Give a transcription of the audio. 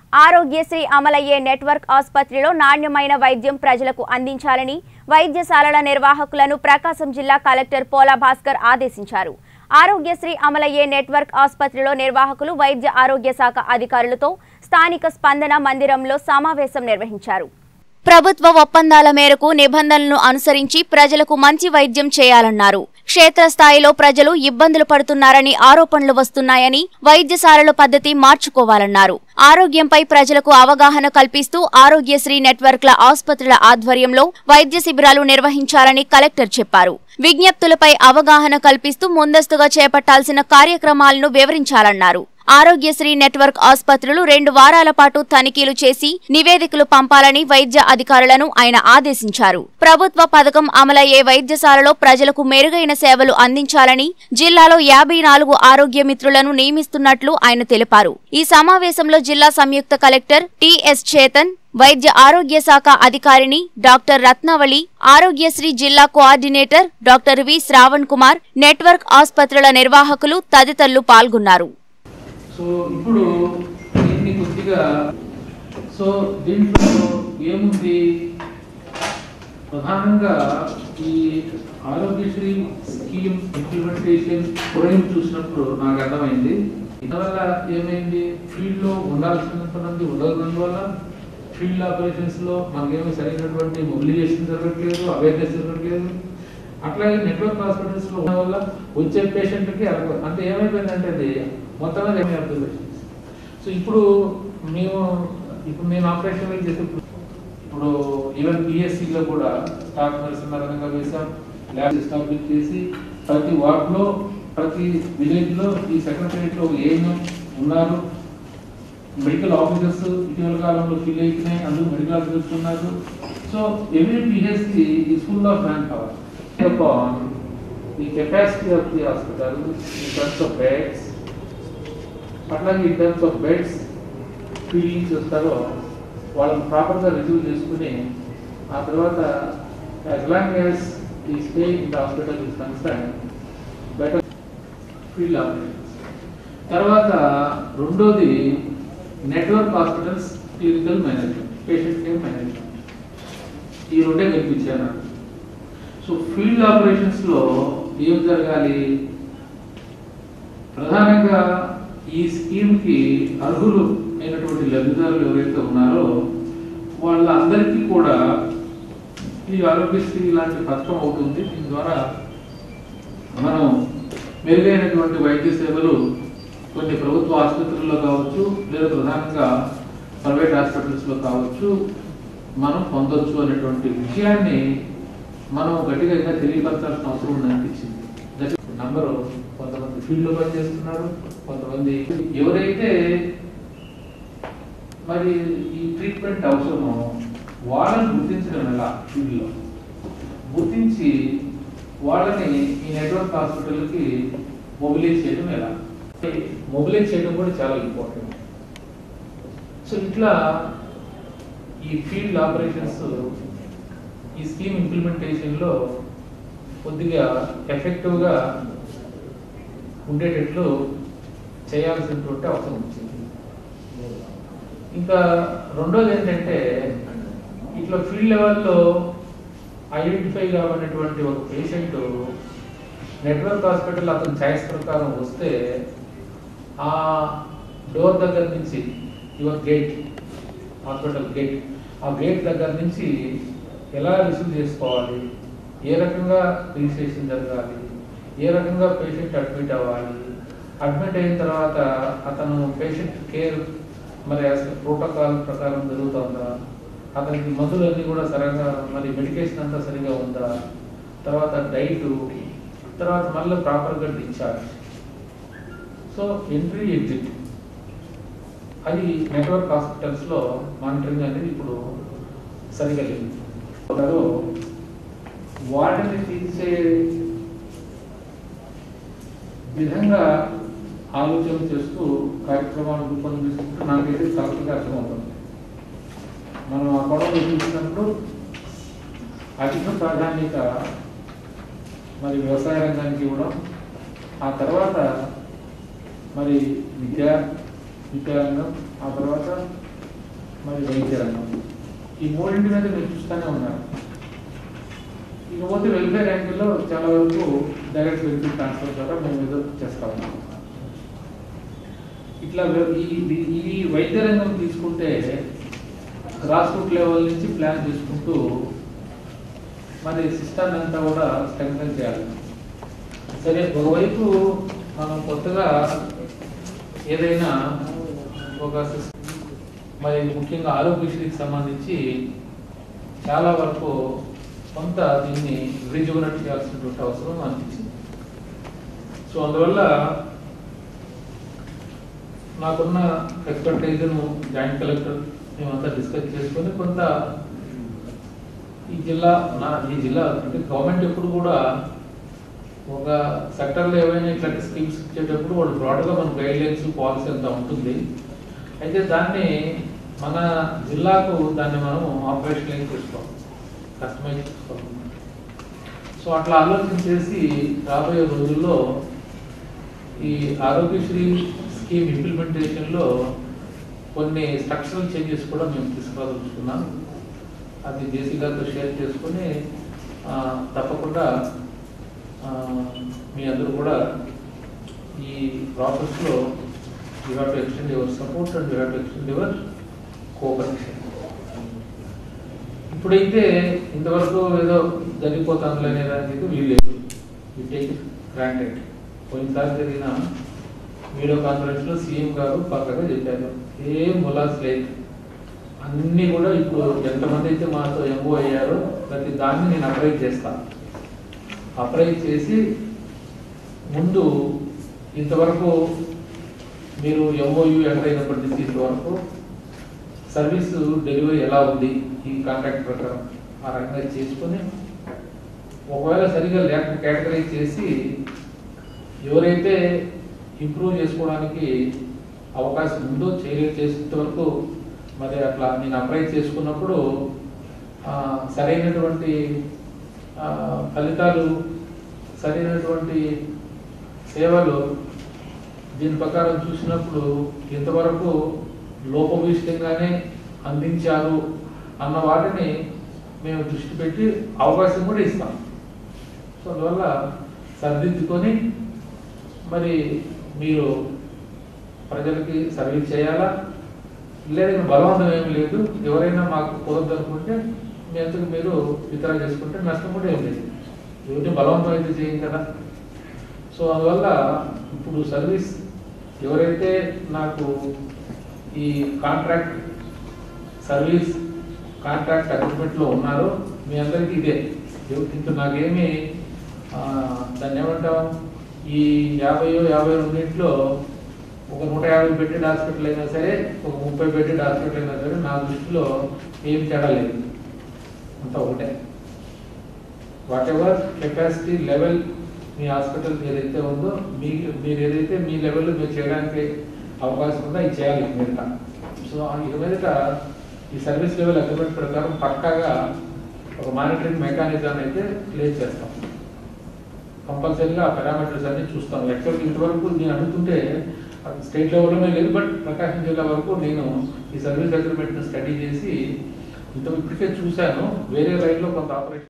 Aarogyasri అమలయ్యే network ఆసుపత్రిలో నాణ్యమైన వైద్యం ప్రజలకు అందించాలని వైద్యశాలల నిర్వాహకులను ప్రకాశం జిల్లా కలెక్టర్ పోలా భాస్కర్ ఆదేశించారు ఆరోగ్యశ్రీ అమలయ్యే నెట్వర్క్ ఆసుపత్రిలో నిర్వాహకులు వైద్య ఆరోగ్య శాఖ అధికారులతో స్థానిక స్పందన మందిరంలో సమావేశం నిర్వహించారు ప్రభుత్వ ఒప్పందాల మేరకు నిబంధనలను అనుసరించి ప్రజలకు మంచి వైద్యం చేయాలన్నారు క్షేత్రస్థాయిలో ప్రజలు ఇబ్బందులు పడుతున్నారని ఆరోపణలు వస్తున్నాయని వైద్యశాలల పద్ధతి మార్చుకోవాలన్నారు ఆరోగ్యంపై ప్రజలకు అవగాహన కల్పిస్తూ ఆరోగ్యశ్రీ నెట్వర్క్ల ఆసుపత్రుల ఆధ్వర్యంలో వైద్య శిబిరాలు నిర్వహించాలని కలెక్టర్ చెప్పారు విజ్ఞప్తులపై అవగాహన కల్పిస్తూ ముందస్తుగా చేపట్టాల్సిన కార్యక్రమాలను వివరించాలన్నారు ఆరోగ్యశ్రీ నెట్వర్క్ ఆసుపత్రులు రెండు వారాల పాటు తనిఖీలు చేసి నివేదికలు పంపాలని వైద్య అధికారులను ఆయన ఆదేశించారు ప్రభుత్వ పథకం అమలయ్యే వైద్యశాలలో ప్రజలకు మెరుగైన సేవలు అందించాలని జిల్లాలో యాభై నాలుగు ఆరోగ్య మిత్రులను నియమిస్తున్నట్లు ఆయన తెలిపారు ఈ సమావేశంలో జిల్లా సంయుక్త కలెక్టర్ టిఎస్ చేతన్ వైద్య ఆరోగ్య శాఖ అధికారిని డాక్టర్ రత్నావళి ఆరోగ్యశ్రీ జిల్లా coordinator doctor V Shravan Kumar network ఆసుపత్రుల నిర్వాహకులు తదితరులు పాల్గొన్నారు సో ఇప్పుడు దీన్ని కొద్దిగా సో దీంట్లో ఏముంది ప్రధానంగా ఈ ఆరోగ్యశ్రీ స్కీమ్ ఇంప్లిమెంటేషన్ ఫ్రేమ్ చూసినప్పుడు నాకు అర్థమైంది ఇందువల్ల ఏమైంది ఫీల్డ్ లో ఉండాల్సినటువంటి ఉండనందువల్ల ఫీల్డ్ ఆపరేషన్స్ లో మనకేమీ సరైనటువంటి మొబిలైజేషన్ జరగట్లేదు అవేర్నెస్ జరగట్లేదు అట్లాగే నెట్వర్క్ హాస్పిటల్స్ లో ఉండడం వల్ల వచ్చే పేషెంట్ కి అలవ- అంటే ఏమైపోయిందంటే అది మొత్తం మీద ఏమీ అబ్జర్వేషన్స్ సో ఇప్పుడు మేము ఇప్పుడు నేను ఆపరేషన్ చేసేప్పుడు ఇప్పుడు ఈవెన్ పిఎస్సి లో కూడా స్టాఫ్ నర్స్ రకంగా వేసాం ల్యాబ్ ఎస్టాబ్లిష్ చేసి ప్రతి వార్డ్ లో ప్రతి విలేజ్ లో ఈ సెక్రటరియట్ లో ఏఎం ఉన్నారు మెడికల్ ఆఫీసర్స్ ఇటీవల కాలంలో ఫిల్ అవుతున్నాయి అందుకు మెడికల్ ఆఫీసర్స్ ఉన్నారు so every PHC is full of man power upon the capacity of the hospital in terms of beds అట్లాగే in terms of beds feelings వస్తారో వాళ్ళని ప్రాపర్గా రిసీవ్ చేసుకుని ఆ తర్వాత as long as he stay in the hospital is concern better field operations తర్వాత రెండోది network hospitals clinical management patient care management ఈ రెండే కల్పించాను నాకు సో ఫీల్డ్ ఆపరేషన్స్ లో ఏం జరగాలి ప్రధానంగా ఈ స్కీమ్ కి అర్హులు అయినటువంటి లబ్ధిదారులు ఎవరైతే ఉన్నారో వాళ్ళందరికీ కూడా ఈ ఆరోగ్యశ్రీ లాంటి పథకం అవుతుంది దీని ద్వారా మనం మెరుగైనటువంటి వైద్య సేవలు కొన్ని ప్రభుత్వ ఆసుపత్రుల్లో కావచ్చు లేదా ప్రధానంగా ప్రైవేట్ హాస్పిటల్స్లో కావచ్చు మనం పొందొచ్చు అనేటువంటి విషయాన్ని మనం గట్టిగా ఇంకా తెలియపరచాల్సిన అవసరం ఉంది అనిపించింది నంబరు కొంతమంది ఫీల్డ్లో పనిచేస్తున్నారు కొంతమంది ఎవరైతే మరి ఈ ట్రీట్మెంట్ అవసరమో వాళ్ళని గుర్తించడం ఎలా ఫీల్డ్లో గుర్తించి వాళ్ళని ఈ నెట్వర్క్ హాస్పిటల్కి మొబిలైజ్ చేయడం ఎలా మొబిలైజ్ చేయడం కూడా చాలా ఇంపార్టెంట్ సో ఇట్లా ఈ ఫీల్డ్ ఆపరేషన్స్ ఈ స్కీమ్ ఇంప్లిమెంటేషన్లో కొద్దిగా ఎఫెక్టివ్గా ఉండేటట్లు చేయాల్సినటువంటి అవసరం వచ్చింది ఇంకా రెండోది ఏంటంటే ఇట్లా ఫీల్డ్ లెవెల్లో ఐడెంటిఫై కావనటువంటి ఒక పేషెంట్ నెట్వర్క్ హాస్పిటల్ అతని ఛాయిస్ ప్రకారం వస్తే ఆ డోర్ దగ్గర నుంచి యువర్ గేట్ హాస్పిటల్ గేట్ ఆ గేట్ దగ్గర నుంచి ఎలా రిసీవ్ చేసుకోవాలి ఏ రకంగా రిజిస్ట్రేషన్ జరగాలి ఏ రకంగా పేషెంట్ అడ్మిట్ అవ్వాలి అడ్మిట్ అయిన తర్వాత అతను పేషెంట్ కేర్ మరి ప్రోటోకాల్ ప్రకారం జరుగుతుందా అతనికి మందులన్నీ కూడా సరిగా మరి మెడికేషన్ అంతా సరిగా ఉందా తర్వాత డైట్ తర్వాత మళ్ళీ ప్రాపర్గా డిశ్చార్జ్ సో ఎంట్రీ ఎగ్జిట్ అది నెట్వర్క్ హాస్పిటల్స్లో మానిటరింగ్ అనేది ఇప్పుడు సరిగా లేదు ఒకరు వాటిని తీసే విధంగా ఆలోచన చేస్తూ కార్యక్రమాలు రూపొందిస్తుంటే నాకైతే చాలా అర్థమవుతుంది మనం ఆ గొడవలు చూసినప్పుడు అధిక ప్రాధాన్యత మరి వ్యవసాయ రంగానికి ఇవ్వడం ఆ తర్వాత మరి విద్య విద్యారంగం ఆ తర్వాత మరి వైద్య రంగం ఈ మూడింటి మీద మీరు చూస్తూనే ఉన్నారు ఇకపోతే వెల్ఫేర్ యాంగిల్లో చాలా వరకు డైరెక్ట్ బెనిఫిట్ ట్రాన్స్ఫర్ ద్వారా మేము ఏదో చేస్తా ఉన్నాం ఇట్లా వె- ఈ ఈ- ఈ వైద్య రంగం తీసుకుంటే గ్రాస్ రూట్ లెవెల్ నుంచి ప్లాన్ చేసుకుంటూ మరి సిస్టమ్ అంతా కూడా స్ట్రెంగ్ చేయాలి సరే ఒకవైపు మనం కొత్తగా ఏదైనా ఒక సిస్- మరి ముఖ్యంగా ఆరోగ్యశ్రీకి సంబంధించి చాలా వరకు కొంత దీన్ని రిజువనట్ చేయాల్సినటువంటి అవసరం అనిపించింది సో అందువల్ల నాకున్న ఎక్స్పర్టైజ్ను జాయింట్ కలెక్టర్ మేమంతా డిస్కస్ చేసుకొని కొంత ఈ జిల్లా నా ఈ జిల్లా అంటే గవర్నమెంట్ ఎప్పుడు కూడా ఒక సెక్టర్లో ఏవైనా ఇట్లాంటి స్కీమ్స్ ఇచ్చేటప్పుడు వాళ్ళు బ్రాడ్గా మన గైడ్ లైన్స్ పాలసీ అంతా ఉంటుంది అయితే దాన్ని మన జిల్లాకు దాన్ని మనం ఆపరేషనలైజ్ చేసుకోవాలి కస్టమైజ్ చేసుకోవాలి సో అట్లా ఆలోచన చేసి రాబోయే రోజుల్లో ఈ ఆరోగ్యశ్రీ స్కీమ్ ఇంప్లిమెంటేషన్లో కొన్ని స్ట్రక్చరల్ చేంజెస్ కూడా మేము తీసుకురాదలుచుకున్నాం అది జేసీ గారితో షేర్ చేసుకుని ఆ, తప్పకుండా ఆ, మీ అందరూ కూడా ఈ ప్రాసెస్లో you have to extend your support and you have to extend your cooperation ఇప్పుడైతే ఇంతవరకు ఏదో జరిగిపోతుంది అనే దానికి వీలు లేదు యూ టేక్ గ్రాంటెడ్ పోయినసారి జరిగిన వీడియో కాన్ఫరెన్స్ లో సీఎం గారు పక్కగా చెప్పారు ఏం ములాస్ లేదు అన్ని కూడా ఇప్పుడు ఎంతమంది అయితే మాతో ఎంఓ అయ్యారో ప్రతి దాన్ని నేను అప్లై చేస్తాను అప్లై చేసి ముందు ఇంతవరకు మీరు ఎంఓయు ఎంటర్ అయినప్పటి నుంచి ఇంతవరకు సర్వీస్ డెలివరీ ఎలా ఉంది ఈ కాంట్రాక్ట్ ప్రకారం ఆ రకంగా చేసుకొని ఒకవేళ సరిగా లేక కేటగరైజ్ చేసి ఎవరైతే ఇంప్రూవ్ చేసుకోవడానికి అవకాశం ఉందో చేయలేదు చేసేంత వరకు మరి అట్లా నేను అప్లై చేసుకున్నప్పుడు ఆ, సరైనటువంటి ఆ, ఫలితాలు సరైనటువంటి సేవలు దీని ప్రకారం చూసినప్పుడు ఇంతవరకు లోపభూయిష్టంగానే అందించారు అన్న వాటిని మేము దృష్టి పెట్టి అవకాశం కూడా ఇస్తాం సో అందువల్ల సరిదిద్దుకొని మరి మీరు ప్రజలకి సర్వీస్ చేయాలా లేదా బలవంతం ఏమి లేదు ఎవరైనా మాకు కుదరదు అనుకుంటే మీ అంతకు మీరు వితరణ చేసుకుంటే నష్టం కూడా ఏం లేదు ఎవరిని బలవంతం అయితే చేయం కదా సో అందువల్ల ఇప్పుడు సర్వీస్ ఎవరైతే నాకు ఈ కాంట్రాక్ట్ సర్వీస్ కాంట్రాక్ట్ అగ్రిమెంట్లో ఉన్నారో మీ అందరికీ ఇదే ఎవ- ఇంక నాకేమి ఆ, దాన్ని ఏమంటాం ఈ యాభైయో యాభై రెండింటిలో ఒక నూట యాభై బెడ్డెడ్ హాస్పిటల్ అయినా సరే ఒక ముప్పై బెడ్డెడ్ హాస్పిటల్ అయినా సరే నా దృష్టిలో ఏం తేడా లేదు అంతా ఒకటే వాట్ ఎవర్ కెపాసిటీ లెవెల్ మీ హాస్పిటల్ ఏదైతే ఉందో మీ మీరు ఏదైతే మీ లెవెల్లో మీరు చేయడానికి అవకాశం ఉందో అది చేయాలి మీదట సో ఇక మీదట ఈ సర్వీస్ లెవెల్ అగ్రిమెంట్ ప్రకారం పక్కాగా ఒక మానిటరింగ్ మెకానిజం అయితే క్లియర్ చేస్తాం కంపల్సరీగా ఆ పారామీటర్స్ అన్ని చూస్తాం యాక్చువల్గా ఇంతవరకు నేను అడుగుతుంటే స్టేట్ లెవెల్లోనే లేదు బట్ ప్రకాశం జిల్లా వరకు నేను ఈ సర్వీస్ అగ్రిమెంట్ని స్టడీ చేసి ఇంత ఇప్పటికే చూశాను వేరే లైన్లో కొంత ఆపరేషన్